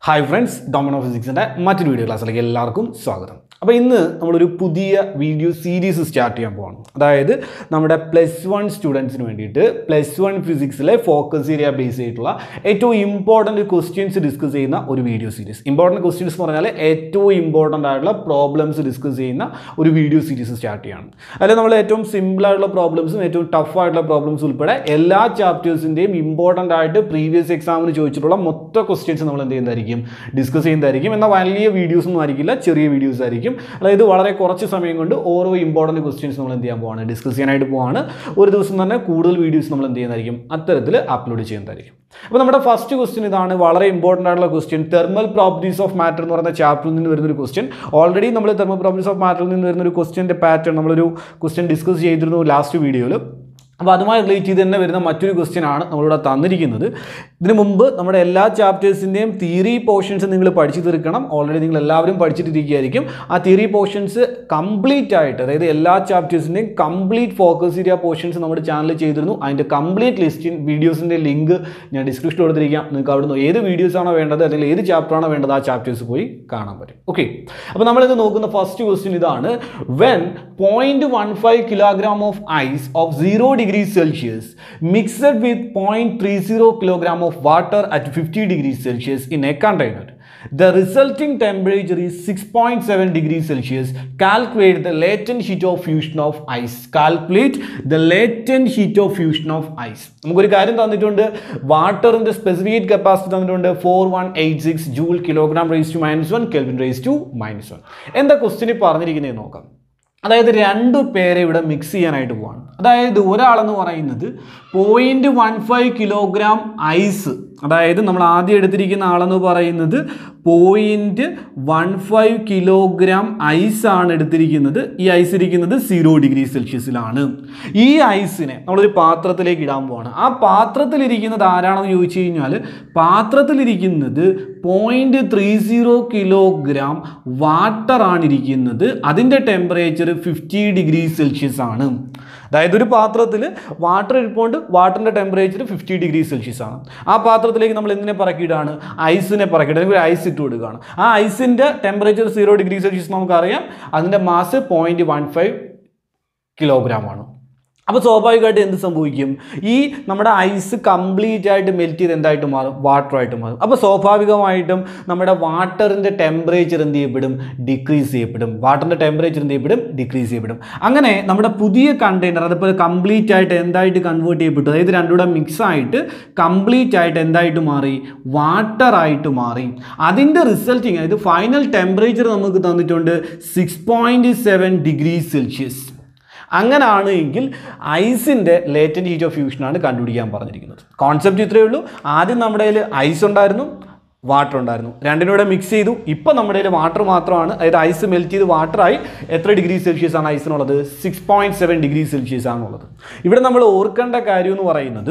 Hi friends domino ഫിസിക്സിൻ്റെ മറ്റൊരു video ക്ലാസ്സിലേക്ക് എല്ലാവർക്കും സ്വാഗതം അപ്പോൾ ഇന്ന് നമ്മളൊരു പുതിയ വീഡിയോ സീരീസ് സ്റ്റാർട്ട് ചെയ്യാൻ പോവാണ് അതായത് നമ്മുടെ പ്ലസ് വൺ സ്റ്റുഡൻസിന് വേണ്ടിയിട്ട് പ്ലസ് വൺ ഫിസിക്സിലെ ഫോക്കസ് ഏരിയ ബേസ് ചെയ്തിട്ടുള്ള ഏറ്റവും ഇമ്പോർട്ടൻറ്റ് ക്വസ്റ്റ്യൻസ് ഡിസ്കസ് ചെയ്യുന്ന ഒരു വീഡിയോ സീരീസ് ഇമ്പോർട്ടൻറ്റ് ക്വസ്റ്റ്യൻസ് എന്ന് പറഞ്ഞാൽ ഏറ്റവും ഇമ്പോർട്ടൻ്റ് ആയിട്ടുള്ള പ്രോബ്ലംസ് ഡിസ്കസ് ചെയ്യുന്ന ഒരു വീഡിയോ സീരീസ് സ്റ്റാർട്ട് ചെയ്യാണ് അതിൽ നമ്മൾ ഏറ്റവും സിമ്പിൾ ആയിട്ടുള്ള പ്രോബ്ലംസും ഏറ്റവും ടഫ് ആയിട്ടുള്ള പ്രോബ്ലംസ് ഉൾപ്പെടെ എല്ലാ ചാപ്റ്റേഴ്സിൻ്റെയും ഇമ്പോർട്ടൻ്റ് ആയിട്ട് പ്രീവിയസ് എക്സാമിന് ചോദിച്ചിട്ടുള്ള മൊത്തം ക്വസ്റ്റ്യൻസ് നമ്മൾ എന്ത് ചെയ്യുന്നതായിരിക്കും ഡിസ്കസ് ചെയ്യുന്നതായിരിക്കും എന്നാൽ വലിയ വീഡിയോസ് ഒന്നും ആയിരിക്കില്ല ചെറിയ വീഡിയോസ് ആയിരിക്കും അതായത് വളരെ കുറച്ച് സമയം കൊണ്ട് ഓരോ ഇമ്പോർട്ടൻറ്റ് ക്വസ്റ്റ്യൻസ് നമ്മൾ എന്ത് ചെയ്യാൻ പോവാണ് ഡിസ്കസ് ചെയ്യാനായിട്ട് പോവാണ് ഒരു ദിവസം തന്നെ കൂടുതൽ വീഡിയോസ് നമ്മൾ എന്ത് ചെയ്യുന്നതായിരിക്കും അത്തരത്തിൽ അപ്ലോഡ് ചെയ്യുന്നതായിരിക്കും അപ്പോൾ നമ്മുടെ ഫസ്റ്റ് ക്വസ്റ്റ്യൻ ഇതാണ് വളരെ ഇമ്പോർട്ടൻ്റ് ആയിട്ടുള്ള question thermal properties of matter എന്ന് പറയുന്ന ചാപ്റ്ററിൽ നിന്ന് വരുന്ന ഒരു ക്വസ്റ്റ്യൻ ഓൾറെഡി നമ്മൾ തെർമൽ പ്രോപ്പർട്ടീസ് ഓഫ് മാറ്ററിൽ നിന്ന് വരുന്ന ഒരു ക്വസ്റ്റ്യൻ്റെ പാറ്റേൺ നമ്മളൊരു ക്വസ്റ്റ്യൻ ഡിസ്കസ് ചെയ്തിരുന്നു ലാസ്റ്റ് വീഡിയോയിൽ അപ്പോൾ അതുമായി റിലേറ്റ് ചെയ്ത് തന്നെ വരുന്ന മറ്റൊരു ക്വസ്റ്റ്യൻ ആണ് നമ്മളിവിടെ തന്നിരിക്കുന്നത് ഇതിനു മുമ്പ് നമ്മുടെ എല്ലാ ചാപ്റ്റേഴ്സിൻ്റെയും തിയറി പോർഷൻസ് നിങ്ങൾ പഠിച്ചു തീർക്കണം ഓൾറെഡി നിങ്ങൾ എല്ലാവരും പഠിച്ചിട്ടിരിക്കുകയായിരിക്കും ആ തിയറി പോർഷൻസ് കംപ്ലീറ്റ് ആയിട്ട് അതായത് എല്ലാ ചാപ്റ്റേഴ്സിൻ്റെയും കംപ്ലീറ്റ് ഫോക്കസ് ഏരിയ പോർഷൻസ് നമ്മുടെ ചാനലിൽ ചെയ്തിരുന്നു അതിൻ്റെ കംപ്ലീറ്റ് ലിസ്റ്റ് വീഡിയോസിൻ്റെ ലിങ്ക് ഞാൻ ഡിസ്ക്രിപ്ഷനിൽ കൊടുത്തിരിക്കാം നിങ്ങൾക്ക് അവിടുന്ന് ഏത് വീഡിയോസ് ആണോ വേണ്ടത് അല്ലെങ്കിൽ ഏത് ചാപ്റ്റർ ആണോ വേണ്ടത് ആ ചാപ്റ്റേഴ്സ് പോയി കാണാൻ പറ്റും ഓക്കെ അപ്പോൾ നമ്മളിത് നോക്കുന്ന ഫസ്റ്റ് ക്വസ്റ്റ്യൻ ഇതാണ് when point one five kilogram of ice of zero degree Celsius mixed with point three zero kilogram of water at fifty degree Celsius in a container The resulting temperature is 6.7 degrees Celsius. Calculate the latent heat of fusion of ice. Calculate the latent heat of fusion of ice. നമുക്കൊരു കാര്യം തന്നിട്ടുണ്ട് വാട്ടറിന്റെ specific capacity തന്നിട്ടുണ്ട് four one eight six joule kilogram raise to minus one kelvin raise to minus one എന്താ ക്വസ്റ്റിനിൽ പറഞ്ഞിരിക്കുന്നത് നോക്കാം അതായത് രണ്ട് പേരെ ഇവിടെ മിക്സ് ചെയ്യാനായിട്ട് പോവാണ് അതായത് ഒരാളെന്ന് പറയുന്നത് point one five kilogram ice അതായത് നമ്മൾ ആദ്യം എടുത്തിരിക്കുന്ന ആളെന്ന് പറയുന്നത് point one five kilogram ice ആണ് എടുത്തിരിക്കുന്നത് ഈ ഐസ് ഇരിക്കുന്നത് സീറോ ഡിഗ്രി സെൽഷ്യസിലാണ് ഈ ഐസിനെ നമ്മളൊരു പാത്രത്തിലേക്ക് ഇടാൻ പോവാണ് ആ പാത്രത്തിലിരിക്കുന്നത് ആരാണെന്ന് ചോദിച്ചു കഴിഞ്ഞാൽ പാത്രത്തിലിരിക്കുന്നത് point three zero kilogram water ആണ് ഇരിക്കുന്നത് അതിൻ്റെ ടെമ്പറേച്ചർ ഫിഫ്റ്റി ഡിഗ്രി സെൽഷ്യസ് ആണ് അതായത് ഒരു പാത്രത്തിൽ വാട്ടർ ഇരിപ്പുണ്ട് വാട്ടറിൻ്റെ ടെമ്പറേച്ചർ ഫിഫ്റ്റി ഡിഗ്രി സെൽഷ്യസ് ആണ് ആ പാത്രത്തിലേക്ക് നമ്മൾ എന്തിനെ പറക്കിയിട്ടാണ് ഐസിനെ പറക്കിയിട്ട് അല്ലെങ്കിൽ ഒരു ഐസ് ഇട്ട് കൊടുക്കുകയാണ് ആ ഐസിൻ്റെ ടെമ്പറേച്ചർ സീറോ ഡിഗ്രി സെൽഷ്യസ് നമുക്കറിയാം അതിൻ്റെ mass point one five kilogram ആണ് അപ്പോൾ സ്വാഭാവികമായിട്ട് എന്ത് സംഭവിക്കും ഈ നമ്മുടെ ഐസ് കംപ്ലീറ്റ് ആയിട്ട് മെൽറ്റ് ചെയ്ത് എന്തായിട്ട് മാറും വാട്ടറായിട്ട് മാറും അപ്പോൾ സ്വാഭാവികമായിട്ടും നമ്മുടെ വാട്ടറിൻ്റെ ടെമ്പറേച്ചർ എന്ത് ചെയ്യപ്പെടും ഡിക്രീസ് ചെയ്യപ്പെടും വാട്ടറിൻ്റെ ടെമ്പറേച്ചർ എന്ത് ചെയ്യപ്പെടും ഡിക്രീസ് ചെയ്യപ്പെടും അങ്ങനെ നമ്മുടെ പുതിയ കണ്ടെയ്നർ അതിപ്പോൾ കംപ്ലീറ്റ് ആയിട്ട് എന്തായിട്ട് കൺവേർട്ട് ചെയ്യപ്പെട്ടു അതായത് രണ്ടുകൂടെ മിക്സ് ആയിട്ട് കംപ്ലീറ്റ് ആയിട്ട് എന്തായിട്ട് മാറി വാട്ടറായിട്ട് മാറി അതിൻ്റെ റിസൾട്ടിങ് അതായത് ഫൈനൽ ടെമ്പറേച്ചർ നമുക്ക് തന്നിട്ടുണ്ട് six point seven degree Celsius അങ്ങനെയാണ് എങ്കിൽ ഐസിൻ്റെ ലേറ്റൻറ്റ് ഹീറ്റ് ഓഫ് ഫ്യൂഷനാണ് കണ്ടുപിടിക്കാൻ പറഞ്ഞിരിക്കുന്നത് കോൺസെപ്റ്റ് ഇത്രയേ ഉള്ളൂ ആദ്യം നമ്മുടെ കയ്യിൽ ഐസ് ഉണ്ടായിരുന്നു വാട്ടർ ഉണ്ടായിരുന്നു രണ്ടിനൂടെ മിക്സ് ചെയ്തു ഇപ്പം നമ്മുടെ കയ്യിൽ വാട്ടർ മാത്രമാണ് അതായത് ഐസ് മെൽറ്റ് ചെയ്ത് വാട്ടറായി എത്ര ഡിഗ്രി സെൽഷ്യസ് ആണ് ഐസിനുള്ളത് six point seven degree Celsius ആണുള്ളത് ഇവിടെ നമ്മൾ ഓർക്കേണ്ട കാര്യം എന്ന് പറയുന്നത്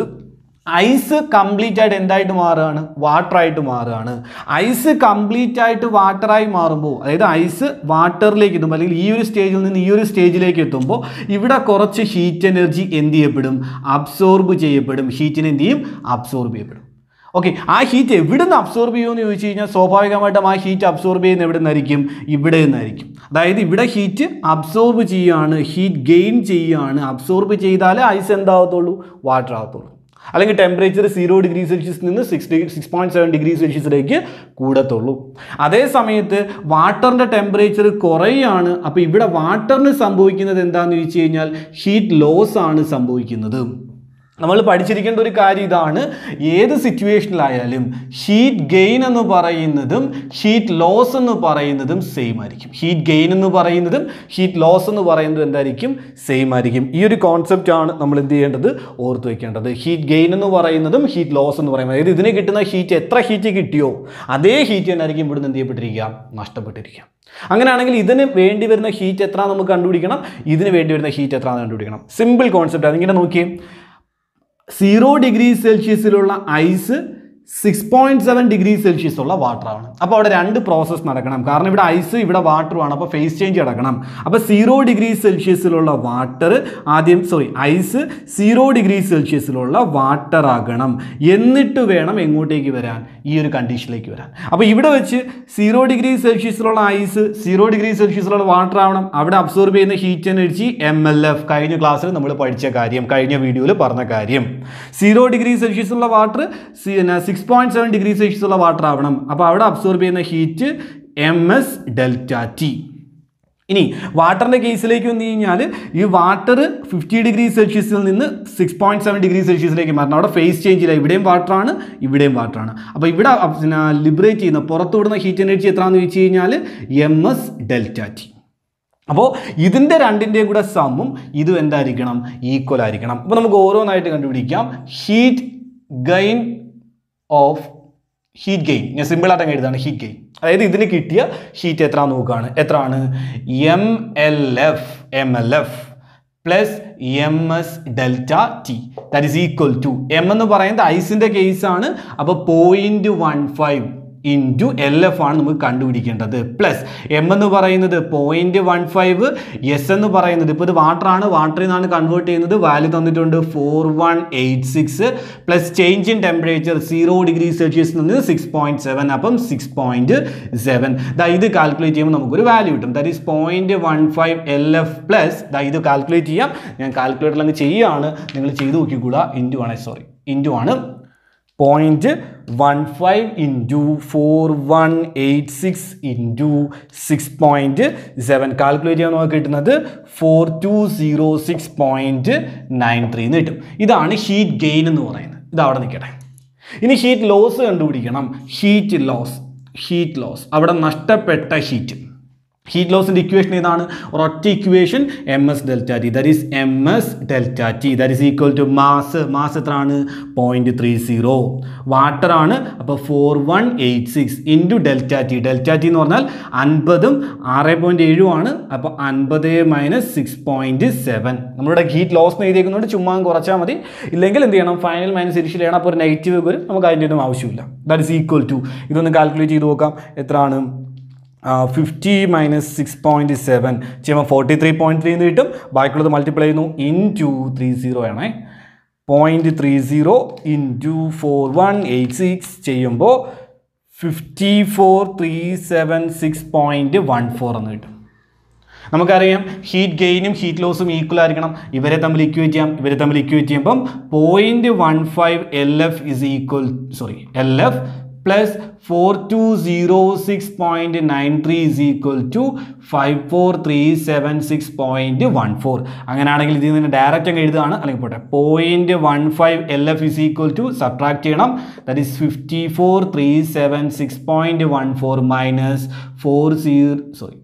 ഐസ് കംപ്ലീറ്റ് ആയിട്ട് എന്തായിട്ട് മാറുകയാണ് വാട്ടറായിട്ട് മാറുകയാണ് ഐസ് കംപ്ലീറ്റ് ആയിട്ട് വാട്ടറായി മാറുമ്പോൾ അതായത് ഐസ് വാട്ടറിലേക്ക് എത്തുമ്പോൾ അല്ലെങ്കിൽ ഈ ഒരു സ്റ്റേജിൽ നിന്ന് ഈ ഒരു സ്റ്റേജിലേക്ക് എത്തുമ്പോൾ ഇവിടെ കുറച്ച് ഹീറ്റ് എനർജി എന്ത് ചെയ്യപ്പെടും അബ്സോർബ് ചെയ്യപ്പെടും ഹീറ്റിന് എന്ത് ചെയ്യും അബ്സോർബ് ചെയ്യപ്പെടും ഓക്കെ ആ ഹീറ്റ് എവിടെ നിന്ന് അബ്സോർബ് ചെയ്യുമെന്ന് ചോദിച്ചു കഴിഞ്ഞാൽ സ്വാഭാവികമായിട്ടും ആ ഹീറ്റ് അബ്സോർബ് ചെയ്യുന്ന എവിടെ നിന്നായിരിക്കും ഇവിടെ നിന്നായിരിക്കും അതായത് ഇവിടെ ഹീറ്റ് അബ്സോർബ് ചെയ്യുകയാണ് ഹീറ്റ് ഗെയിൻ ചെയ്യുകയാണ് അബ്സോർബ് ചെയ്താലേ ഐസ് എന്താകത്തുള്ളൂ വാട്ടർ ആകത്തുള്ളൂ അല്ലെങ്കിൽ ടെമ്പറേച്ചർ സീറോ ഡിഗ്രി സെൽഷ്യസിൽ നിന്ന് six degree six point seven degree സെൽഷ്യസിലേക്ക് കൂടത്തുള്ളൂ അതേ സമയത്ത് വാട്ടറിൻ്റെ ടെമ്പറേച്ചർ കുറയുകയാണ് അപ്പോൾ ഇവിടെ വാട്ടറിന് സംഭവിക്കുന്നത് എന്താണെന്ന് ചോദിച്ചു കഴിഞ്ഞാൽ ഹീറ്റ് ലോസ് ആണ് സംഭവിക്കുന്നത് നമ്മൾ പഠിച്ചിരിക്കേണ്ട ഒരു കാര്യം ഇതാണ് ഏത് സിറ്റുവേഷനിലായാലും ഹീറ്റ് ഗെയിൻ എന്ന് പറയുന്നതും ഹീറ്റ് ലോസ് എന്ന് പറയുന്നതും സെയിം ആയിരിക്കും ഹീറ്റ് ഗെയിൻ എന്ന് പറയുന്നതും ഹീറ്റ് ലോസ് എന്ന് പറയുന്നതും എന്തായിരിക്കും സെയിം ആയിരിക്കും ഈ ഒരു കോൺസെപ്റ്റ് ആണ് നമ്മൾ എന്ത് ചെയ്യേണ്ടത് ഓർത്ത് വെക്കേണ്ടത് ഹീറ്റ് ഗെയിൻ എന്ന് പറയുന്നതും ഹീറ്റ് ലോസ് എന്ന് പറയുന്നത് അതായത് ഇതിന് കിട്ടുന്ന ഹീറ്റ് എത്ര ഹീറ്റ് കിട്ടിയോ അതേ ഹീറ്റ് തന്നെ ആയിരിക്കും ഇവിടുന്ന് എന്ത് ചെയ്യപ്പെട്ടിരിക്കുക നഷ്ടപ്പെട്ടിരിക്കുക അങ്ങനെയാണെങ്കിൽ ഇതിന് വേണ്ടി വരുന്ന ഹീറ്റ് എത്ര നമുക്ക് കണ്ടുപിടിക്കണം ഇതിന് വേണ്ടി വരുന്ന ഹീറ്റ് എത്ര കണ്ടുപിടിക്കണം സിമ്പിൾ കോൺസെപ്റ്റ് അതിങ്ങനെ നോക്കിയേ സീറോ ഡിഗ്രി സെൽഷ്യസിലുള്ള ice six point seven degree Celsius ഉള്ള വാട്ടർ ആണ് അപ്പോൾ അവിടെ രണ്ട് പ്രോസസ്സ് നടക്കണം കാരണം ഇവിടെ ഐസ് ഇവിടെ വാട്ടറുമാണ് അപ്പോൾ ഫേസ് ചേഞ്ച് നടക്കണം അപ്പോൾ സീറോ ഡിഗ്രി സെൽഷ്യസിലുള്ള വാട്ടർ ആദ്യം സോറി ഐസ് സീറോ ഡിഗ്രി സെൽഷ്യസിലുള്ള വാട്ടർ ആകണം എന്നിട്ട് വേണം എങ്ങോട്ടേക്ക് വരാൻ ഈ ഒരു കണ്ടീഷനിലേക്ക് വരാൻ അപ്പോൾ ഇവിടെ വെച്ച് സീറോ ഡിഗ്രി സെൽഷ്യസിലുള്ള ഐസ് സീറോ ഡിഗ്രി സെൽഷ്യസിലുള്ള വാട്ടർ ആവണം അവിടെ അബ്സോർബ് ചെയ്യുന്ന heat energy M L F കഴിഞ്ഞ ക്ലാസ്സിൽ നമ്മൾ പഠിച്ച കാര്യം കഴിഞ്ഞ വീഡിയോയിൽ പറഞ്ഞ കാര്യം സീറോ ഡിഗ്രി സെൽഷ്യസിലുള്ള water six point seven degree Celsius ഉള്ള വാട്ടർ ആവണം അപ്പോൾ അവിടെ അബ്സോർബ് ചെയ്യുന്ന heat M S delta T ഇനി വാട്ടറിൻ്റെ കേസിലേക്ക് വന്നു കഴിഞ്ഞാൽ ഈ വാട്ടർ ഫിഫ്റ്റി ഡിഗ്രി സെൽഷ്യസിൽ നിന്ന് സിക്സ് പോയിന്റ് സെവൻ ഡിഗ്രി സെൽഷ്യസിലേക്ക് മാറണം അവിടെ ഫേസ് ചേഞ്ച് ഇല്ല ഇവിടെയും വാട്ടറാണ് ഇവിടെയും വാട്ടറാണ് അപ്പോൾ ഇവിടെ അപ് പിന്നെ ലിബറേറ്റ് ചെയ്യുന്ന പുറത്തു വിടുന്ന ഹീറ്റ് എനർജി എത്രയാണെന്ന് വെച്ച് കഴിഞ്ഞാൽ എം എസ് ഡെൽറ്റ ടി അപ്പോൾ ഇതിൻ്റെ രണ്ടിൻ്റെയും കൂടെ സമ്മും ഇതും എന്തായിരിക്കണം ഈക്വൽ ആയിരിക്കണം അപ്പോൾ നമുക്ക് ഓരോന്നായിട്ട് കണ്ടുപിടിക്കാം heat gain of heat gain ഞാൻ സിമ്പിളായിട്ട് അങ്ങ് എഴുതാണ് ഹീറ്റ് ഗെയിൻ അതായത് ഇതിന് കിട്ടിയ ഹീറ്റ് എത്ര നോക്കുകയാണ് എത്രയാണ് M L F M L F plus M S delta T that is equal to M എന്ന് പറയുന്നത് ഐസിൻ്റെ കേസാണ് അപ്പോൾ point one five into L F ആണ് നമുക്ക് കണ്ടുപിടിക്കേണ്ടത് പ്ലസ് എം എന്ന് പറയുന്നത് പോയിൻറ്റ് വൺ ഫൈവ് എസ് എന്ന് പറയുന്നത് ഇപ്പോൾ ഇത് വാട്ടർ ആണ് വാട്ടറിൽ നിന്നാണ് കൺവേർട്ട് ചെയ്യുന്നത് വാല്യൂ തന്നിട്ടുണ്ട് four one eight six plus change in temperature zero degree സെൽഷ്യസിൽ നിന്ന് സിക്സ് പോയിൻറ്റ് സെവൻ അപ്പം സിക്സ് പോയിൻറ്റ് സെവൻ ദാ ഇത് കാൽക്കുലേറ്റ് ചെയ്യുമ്പോൾ നമുക്കൊരു വാല്യൂ കിട്ടും that is point one five L F plus ദാ ഇത് കാൽക്കുലേറ്റ് ചെയ്യാം ഞാൻ കാൽക്കുലേറ്ററിൽ അങ്ങ് ചെയ്യുകയാണ് നിങ്ങൾ ചെയ്ത് നോക്കിക്കൂടാ ഇൻറ്റു ആണ് സോറി ഇൻറ്റു ആണ് point one five into four one eight six into six point seven calculate ചെയ്യാൻ നമുക്ക് കിട്ടുന്നത് four two zero six point nine three എന്ന് കിട്ടും ഇതാണ് ഹീറ്റ് ഗെയിൻ എന്ന് പറയുന്നത് ഇത് അവിടെ നിൽക്കട്ടെ ഇനി ഹീറ്റ് ലോസ് കണ്ടുപിടിക്കണം ഹീറ്റ് ലോസ് ഹീറ്റ് ലോസ് അവിടെ നഷ്ടപ്പെട്ട ഹീറ്റ് ഹീറ്റ് ലോസിൻ്റെ ഇക്വേഷൻ ഏതാണ് ഒരൊറ്റ equation M S delta T that is M S delta T that is equal to mass mass എത്രയാണ് പോയിൻറ്റ് ത്രീ സീറോ വാട്ടർ ആണ് അപ്പോൾ four one eight six into delta T delta T എന്ന് പറഞ്ഞാൽ അൻപതും ആറ് point ഏഴും ആണ് അപ്പോൾ അൻപത് മൈനസ് സിക്സ് പോയിൻറ്റ് സെവൻ നമ്മുടെ ഹീറ്റ് ലോസ് എന്ന് എഴുതിയേക്കുന്നതുകൊണ്ട് ചുമ്മാ അങ്ങ് കുറച്ചാൽ മതി ഇല്ലെങ്കിൽ എന്ത് ചെയ്യണം ഫൈനൽ മൈനസ് ഇനിഷ്യൽ ചെയ്യണം അപ്പോൾ ഒരു നെഗറ്റീവ് വരും നമുക്ക് അതിൻ്റെ ഒന്നും ആവശ്യമില്ല ദാറ്റ് ഈസ് ഈക്വൽ ടു ഇതൊന്ന് കാൽക്കുലേറ്റ് ചെയ്ത് നോക്കാം എത്രയാണ് fifty minus six point seven ചെയ്യുമ്പോൾ ഫോർട്ടി ത്രീ പോയിൻറ്റ് ത്രീ എന്ന് കിട്ടും ബാക്കിയുള്ളത് മൾട്ടിപ്ലൈ ചെയ്യുന്നു ഇൻ ടു ത്രീ സീറോ ആണേ point three zero into four one eight six ചെയ്യുമ്പോൾ fifty four three seven six point one four എന്ന് കിട്ടും നമുക്കറിയാം ഹീറ്റ് ഗെയിനും ഹീറ്റ് ലോസും ഈക്വൽ ആയിരിക്കണം ഇവരെ തമ്മിൽ ഇക്വേറ്റ് ചെയ്യാം ഇവരെ തമ്മിൽ ഇക്വേറ്റ് ചെയ്യുമ്പം point one five L F is equal sorry L F plus four two zero six point nine three is equal to five four three seven six point one four അങ്ങനെയാണെങ്കിൽ ഇതിൽ നിന്ന് direct അങ്ങ് എഴുതുകയാണ് അല്ലെങ്കിൽ പോട്ടെ point one five L F is equal to subtract ചെയ്യണം that is fifty four three seven six point one four minus four zero sorry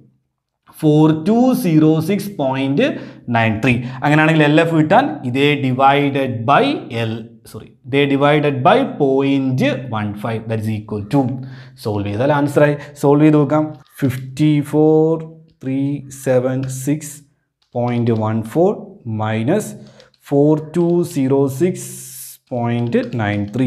four two zero six point nine three അങ്ങനെയാണെങ്കിൽ L F കിട്ടാൻ ഇതേ divided by L sorry ഇതേ divided by point one five that is equal to solve ചെയ്താൽ ആൻസറായി solve ചെയ്ത് നോക്കാം fifty four three seven six point one four minus four two zero six point nine three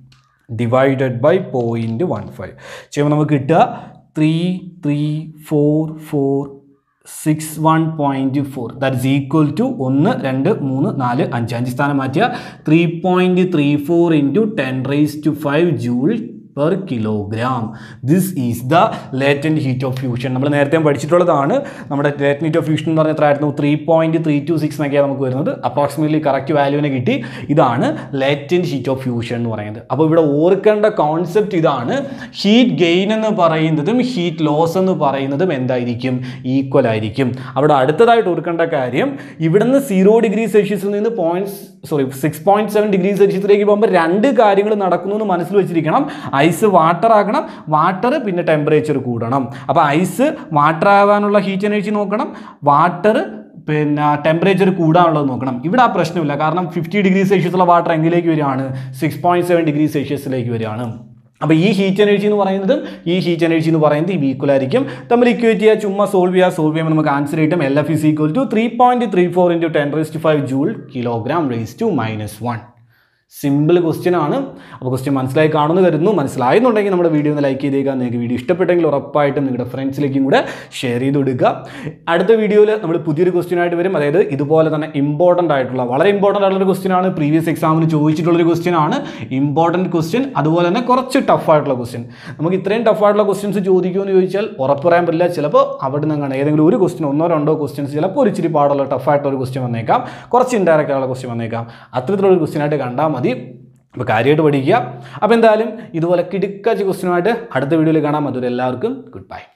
divided by point one five ചെയ്യുമ്പോൾ നമുക്ക് കിട്ടുക three three four four six one point four that is equal to ഒന്ന് രണ്ട് മൂന്ന് നാല് അഞ്ച് അഞ്ച് സ്ഥാനം മാറ്റുക three point three four into ten raise to five joule per kilogram this is the latent heat of fusion നമ്മൾ നേരത്തെ പഠിച്ചിട്ടുള്ളതാണ് നമ്മുടെ ലേറ്റൻ ഹീറ്റ് ഓഫ് ഫ്യൂഷൻ എന്ന് പറഞ്ഞാൽ എത്ര ആയിരുന്നു three point three two six എന്നൊക്കെയാണ് നമുക്ക് വരുന്നത് അപ്രോക്സിമേറ്റ്ലി കറക്റ്റ് വാല്യൂവിനെ കിട്ടി ഇതാണ് ലേറ്റൻറ്റ് ഹീറ്റ് ഓഫ് ഫ്യൂഷൻ എന്ന് പറയുന്നത് അപ്പോൾ ഇവിടെ ഓർക്കേണ്ട കോൺസെപ്റ്റ് ഇതാണ് ഹീറ്റ് ഗെയിൻ എന്ന് പറയുന്നതും ഹീറ്റ് ലോസ് എന്ന് പറയുന്നതും എന്തായിരിക്കും ഈക്വൽ ആയിരിക്കും അവിടെ അടുത്തതായിട്ട് ഓർക്കേണ്ട കാര്യം ഇവിടുന്ന് സീറോ ഡിഗ്രി സെൽഷ്യസിൽ നിന്ന് point sorry six point seven degree സെൽഷ്യസിലേക്ക് പോകുമ്പോൾ രണ്ട് കാര്യങ്ങൾ നടക്കുന്നു എന്ന് മനസ്സിൽ വെച്ചിരിക്കണം ഐസ് വാട്ടർ ആകണം വാട്ടർ പിന്നെ ടെമ്പറേച്ചർ കൂടണം അപ്പോൾ ഐസ് വാട്ടർ ആവാനുള്ള ഹീറ്റ് എനർജി നോക്കണം വാട്ടർ പിന്നെ ടെമ്പറേച്ചർ കൂടാനുള്ളത് നോക്കണം ഇവിടെ ആ പ്രശ്നമില്ല കാരണം ഫിഫ്റ്റി ഡിഗ്രി സെൽഷ്യസുള്ള വാട്ടർ എങ്കിലേക്ക് വരികയാണ് സിക്സ് പോയിന്റ് സെവൻ ഡിഗ്രി സെൽഷ്യസിലേക്ക് വരികയാണ് അപ്പോൾ ഈ ഹീറ്റ് എനർജി എന്ന് പറയുന്നതും ഈ ഹീറ്റ് എനർജി എന്ന് പറയുന്നത് ഈ ഈക്വൽ ആയിരിക്കും തമ്മിൽ ഇക്വേറ്റ് ചെയ്യുക ചുമ്മാ സോൾവ് ചെയ്യുക സോൾവ് ചെയ്യുമ്പോൾ നമുക്ക് ആൻസർ കിട്ടും L F is equal to three point three four into ten raise to five joule kilogram raise to minus one simple question ആണ് അപ്പോൾ ക്വസ്റ്റ്യൻ മനസ്സിലായി കാണുമെന്ന് കരുതുന്നു മനസ്സിലായെന്നുണ്ടെങ്കിൽ നമ്മുടെ വീഡിയോ ഒന്ന് ലൈക്ക് ചെയ്തേക്കാം നിങ്ങൾക്ക് വീഡിയോ ഇഷ്ടപ്പെട്ടെങ്കിൽ ഉറപ്പായിട്ടും നിങ്ങളുടെ ഫ്രണ്ട്സിലേക്കും കൂടെ ഷെയർ ചെയ്ത് കൊടുക്കുക അടുത്ത വീഡിയോയിൽ നമ്മൾ പുതിയൊരു ക്വസ്റ്റ്യൻ ആയിട്ട് വരും അതായത് ഇതുപോലെ തന്നെ ഇമ്പോർട്ടൻ്റ് ആയിട്ടുള്ള വളരെ ഇമ്പോർട്ടൻ്റ് ആയിട്ടുള്ള ക്വസ്റ്റ്യൻ ആണ് പ്രീവിയസ് എക്സാമിന് ചോദിച്ചിട്ടുള്ളൊരു ക്വസ്റ്റ്യൻ ആണ് ഇമ്പോർട്ടൻറ്റ് ക്വസ്റ്റ്യൻ അതുപോലെ തന്നെ കുറച്ച് ടഫ് ആയിട്ടുള്ള ക്വസ്റ്റ്യൻ നമുക്ക് ഇത്രയും ടഫ് ആയിട്ടുള്ള ക്വസ്റ്റ്യൻസ് ചോദിക്കുമെന്ന് ചോദിച്ചാൽ ഉറപ്പ് പറയാൻ പറ്റില്ല ചിലപ്പോൾ അവിടെ നിന്നാണ് ഏതെങ്കിലും ഒരു ക്വസ്റ്റ്യൻ ഒന്നോ രണ്ടോ ക്വസ്റ്റ്യൻസ് ചിലപ്പോൾ ഒരു ഇച്ചിരി പാടുള്ള ടഫ് ആയിട്ടുള്ള ഒരു ക്വസ്റ്റ്യൻ വന്നേക്കാം കുറച്ച് ഇൻഡയറക്റ്റ് ആയിട്ടുള്ള ക്വസ്റ്റ്യൻ വന്നേക്കാം അത്തരത്തിലുള്ള ഒരു ക്വസ്റ്റ്യൻ ആയിട്ട് കണ്ടാൽ മതി അപ്പോൾ കാര്യമായിട്ട് പഠിക്കുക അപ്പോൾ എന്തായാലും ഇതുപോലെ കിടുക്കാച്ച ക്വസ്റ്റ്യനുമായിട്ട് അടുത്ത വീഡിയോയിൽ കാണാം അതുവരെ എല്ലാവർക്കും ഗുഡ് ബൈ